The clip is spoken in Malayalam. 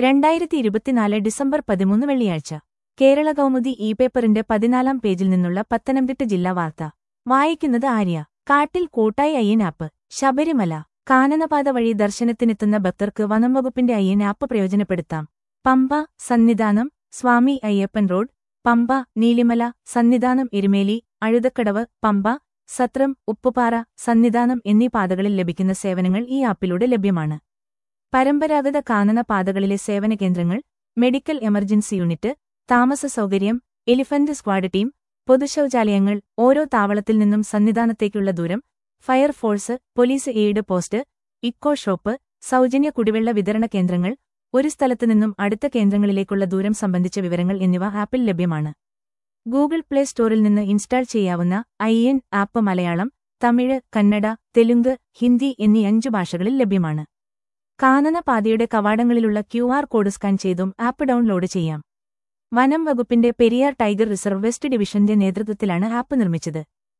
രണ്ടായിരത്തി ഇരുപത്തിനാല് ഡിസംബർ പതിമൂന്ന് വെള്ളിയാഴ്ച കേരള കൗമുദി ഇ പേപ്പറിന്റെ പതിനാലാം പേജിൽ നിന്നുള്ള പത്തനംതിട്ട ജില്ലാ വാർത്ത വായിക്കുന്നത് ആര്യ കാട്ടിൽ കൂട്ടായി അയ്യൻ ആപ്പ് ശബരിമല കാനനപാത വഴി ദർശനത്തിനെത്തുന്ന ഭക്തർക്ക് വനംവകുപ്പിന്റെ അയ്യൻ ആപ്പ് പ്രയോജനപ്പെടുത്താം പമ്പ സന്നിധാനം സ്വാമി അയ്യപ്പൻ റോഡ് പമ്പ നീലിമല സന്നിധാനം എരുമേലി അഴുതക്കടവ് പമ്പ സത്രം ഉപ്പുപാറ സന്നിധാനം എന്നീ പാതകളിൽ ലഭിക്കുന്ന സേവനങ്ങൾ ഈ ആപ്പിലൂടെ ലഭ്യമാണ് പരമ്പരാഗത കാനന പാതകളിലെ സേവന കേന്ദ്രങ്ങൾ മെഡിക്കൽ എമർജൻസി യൂണിറ്റ് താമസ സൗകര്യം എലിഫന്റ് സ്ക്വാഡ് ടീം പൊതുശൌചാലയങ്ങൾ ഓരോ താവളത്തിൽ നിന്നും സന്നിധാനത്തേക്കുള്ള ദൂരം fire force police aid post eco shop സൗജന്യ കുടിവെള്ള വിതരണ കേന്ദ്രങ്ങൾ ഒരു സ്ഥലത്തു നിന്നും അടുത്ത കേന്ദ്രങ്ങളിലേക്കുള്ള ദൂരം സംബന്ധിച്ച വിവരങ്ങൾ എന്നിവ ആപ്പിൽ ലഭ്യമാണ് ഗൂഗിൾ പ്ലേ സ്റ്റോറിൽ നിന്ന് ഇൻസ്റ്റാൾ ചെയ്യാവുന്ന I N app Malayalam Tamil Kannada Telugu Hindi എന്നീ അഞ്ചു ഭാഷകളിൽ ലഭ്യമാണ് കാനന പാതയുടെ കവാടങ്ങളിലുള്ള ക്യു ആർ കോഡ് സ്കാൻ ചെയ്തും ആപ്പ് ഡൗൺലോഡ് ചെയ്യാം വനം വകുപ്പിന്റെ പെരിയാർ ടൈഗർ റിസർവ് വെസ്റ്റ് ഡിവിഷന്റെ നേതൃത്വത്തിലാണ് ആപ്പ് നിർമ്മിച്ചത്